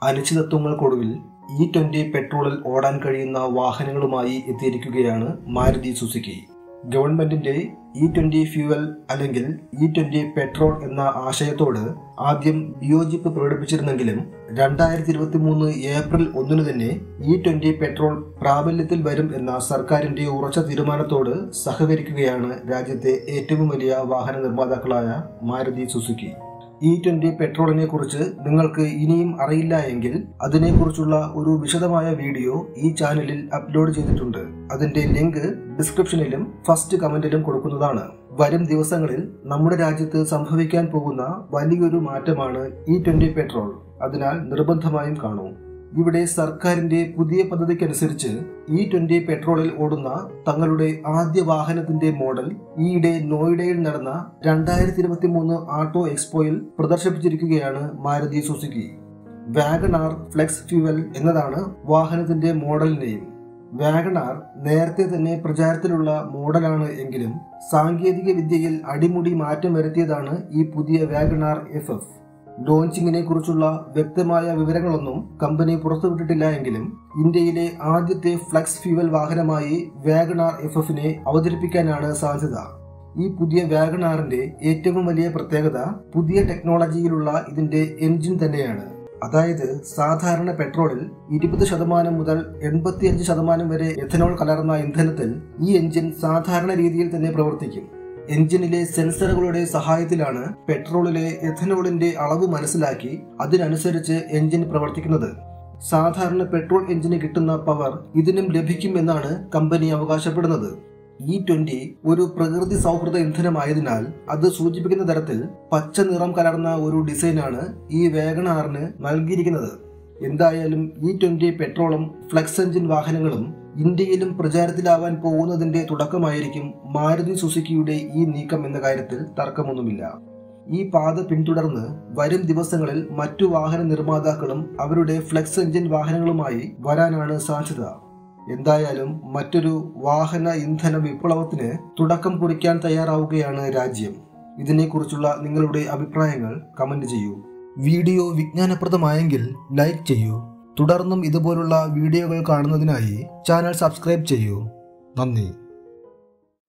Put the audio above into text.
അനിശ്ചിതത്വങ്ങൾക്കൊടുവിൽ E twenty പെട്രോളിൽ ഓടാൻ കഴിയുന്ന വാഹനങ്ങളുമായി എത്തിയിരിക്കുകയാണ് മാരുതി സുസുക്കി ഗവൺമെന്റിന്റെ ഇ ട്വന്റി ഫ്യൂവൽ അല്ലെങ്കിൽ ഇ ട്വന്റി പെട്രോൾ എന്ന ആശയത്തോട് ആദ്യം വിയോജിപ്പ് പ്രകടിപ്പിച്ചിരുന്നെങ്കിലും രണ്ടായിരത്തി ഇരുപത്തി മൂന്ന് ഏപ്രിൽ ഒന്നിന് തന്നെ ഇ ട്വന്റി പെട്രോൾ പ്രാബല്യത്തിൽ വരും എന്ന സർക്കാരിന്റെ ഉറച്ച തീരുമാനത്തോട് സഹകരിക്കുകയാണ് രാജ്യത്തെ ഏറ്റവും വലിയ വാഹന നിർമ്മാതാക്കളായ മാരുതി സുസുക്കി ഇ ട്വന്റി പെട്രോളിനെ കുറിച്ച് നിങ്ങൾക്ക് ഇനിയും അറിയില്ല എങ്കിൽ അതിനെക്കുറിച്ചുള്ള ഒരു വിശദമായ വീഡിയോ ഈ ചാനലിൽ അപ്ലോഡ് ചെയ്തിട്ടുണ്ട് അതിന്റെ ലിങ്ക് ഡിസ്ക്രിപ്ഷനിലും ഫസ്റ്റ് കമന്റിലും കൊടുക്കുന്നതാണ് വരും ദിവസങ്ങളിൽ നമ്മുടെ രാജ്യത്ത് സംഭവിക്കാൻ പോകുന്ന വലിയൊരു മാറ്റമാണ് ഇ ട്വന്റി പെട്രോൾ അതിനാൽ നിർബന്ധമായും കാണൂ ഇവിടെ സർക്കാരിന്റെ പുതിയ പദ്ധതിക്കനുസരിച്ച് ഇ ട്വന്റി പെട്രോളിൽ ഓടുന്ന തങ്ങളുടെ ആദ്യ വാഹനത്തിന്റെ മോഡൽ ഈയിടെ നോയിഡയിൽ നടന്ന രണ്ടായിരത്തി ഇരുപത്തി മൂന്ന് ആട്ടോ എക്സ്പോയിൽ പ്രദർശിപ്പിച്ചിരിക്കുകയാണ് Maruti Suzuki WagonR flex fuel എന്നതാണ് വാഹനത്തിന്റെ മോഡൽ നെയിം വാഗണാർ നേരത്തെ തന്നെ പ്രചാരത്തിലുള്ള മോഡലാണ് എങ്കിലും സാങ്കേതിക വിദ്യയിൽ അടിമുടി മാറ്റം വരുത്തിയതാണ് ഈ പുതിയ വാഗണാർ എഫ് എഫ് ലോഞ്ചിങ്ങിനെ കുറിച്ചുള്ള വ്യക്തമായ വിവരങ്ങളൊന്നും കമ്പനി പുറത്തുവിട്ടിട്ടില്ല എങ്കിലും ഇന്ത്യയിലെ ആദ്യത്തെ ഫ്ലക്സ് ഫ്യൂവൽ വാഹനമായി വാഗണാർ എഫ് എഫിനെ അവതരിപ്പിക്കാനാണ് സാധ്യത ഈ പുതിയ വാഗണാറിന്റെ ഏറ്റവും വലിയ പ്രത്യേകത പുതിയ ടെക്നോളജിയിലുള്ള ഇതിന്റെ എൻജിൻ തന്നെയാണ് അതായത് സാധാരണ പെട്രോളിൽ ഇരുപത് ശതമാനം മുതൽ എൺപത്തിയഞ്ച് ശതമാനം വരെ എഥനോൾ കലർന്ന ഇന്ധനത്തിൽ ഈ എൻജിൻ സാധാരണ രീതിയിൽ തന്നെ പ്രവർത്തിക്കും എഞ്ചിനിലെ സെൻസറുകളുടെ സഹായത്തിലാണ് പെട്രോളിലെ എഥനോളിന്റെ അളവ് മനസ്സിലാക്കി അതിനനുസരിച്ച് എഞ്ചിൻ പ്രവർത്തിക്കുന്നത് സാധാരണ പെട്രോൾ എഞ്ചിന് കിട്ടുന്ന പവർ ഇതിനും ലഭിക്കുമെന്നാണ് കമ്പനി അവകാശപ്പെടുന്നത് ഇ ട്വന്റി ഒരു പ്രകൃതി സൗഹൃദ ഇന്ധനമായതിനാൽ അത് സൂചിപ്പിക്കുന്ന തരത്തിൽ പച്ച നിറം കലർന്ന ഒരു ഡിസൈനാണ് ഈ വേഗണാറിന് നൽകിയിരിക്കുന്നത് എന്തായാലും ഇ ട്വന്റി പെട്രോളും ഫ്ലക്സ് എഞ്ചിൻ വാഹനങ്ങളും ഇന്ത്യയിലും പ്രചാരത്തിലാവാൻ പോകുന്നതിന്റെ തുടക്കമായിരിക്കും മാരുതി സുസുക്കിയുടെ ഈ നീക്കം എന്ന കാര്യത്തിൽ തർക്കമൊന്നുമില്ല ഈ പാത പിന്തുടർന്ന് വരും ദിവസങ്ങളിൽ മറ്റു വാഹന നിർമ്മാതാക്കളും അവരുടെ ഫ്ലെക്സ് എഞ്ചിൻ വാഹനങ്ങളുമായി വരാനാണ് സാധ്യത എന്തായാലും മറ്റൊരു വാഹന ഇന്ധന വിപ്ലവത്തിന് തുടക്കം കുറിക്കാൻ തയ്യാറാവുകയാണ് രാജ്യം ഇതിനെക്കുറിച്ചുള്ള നിങ്ങളുടെ അഭിപ്രായങ്ങൾ കമന്റ് ചെയ്യൂ വീഡിയോ വിജ്ഞാനപ്രദമായെങ്കിൽ ലൈക്ക് ചെയ്യൂ തുടർന്നും ഇതുപോലുള്ള വീഡിയോകൾ കാണുന്നതിനായി ചാനൽ സബ്സ്ക്രൈബ് ചെയ്യൂ നന്ദി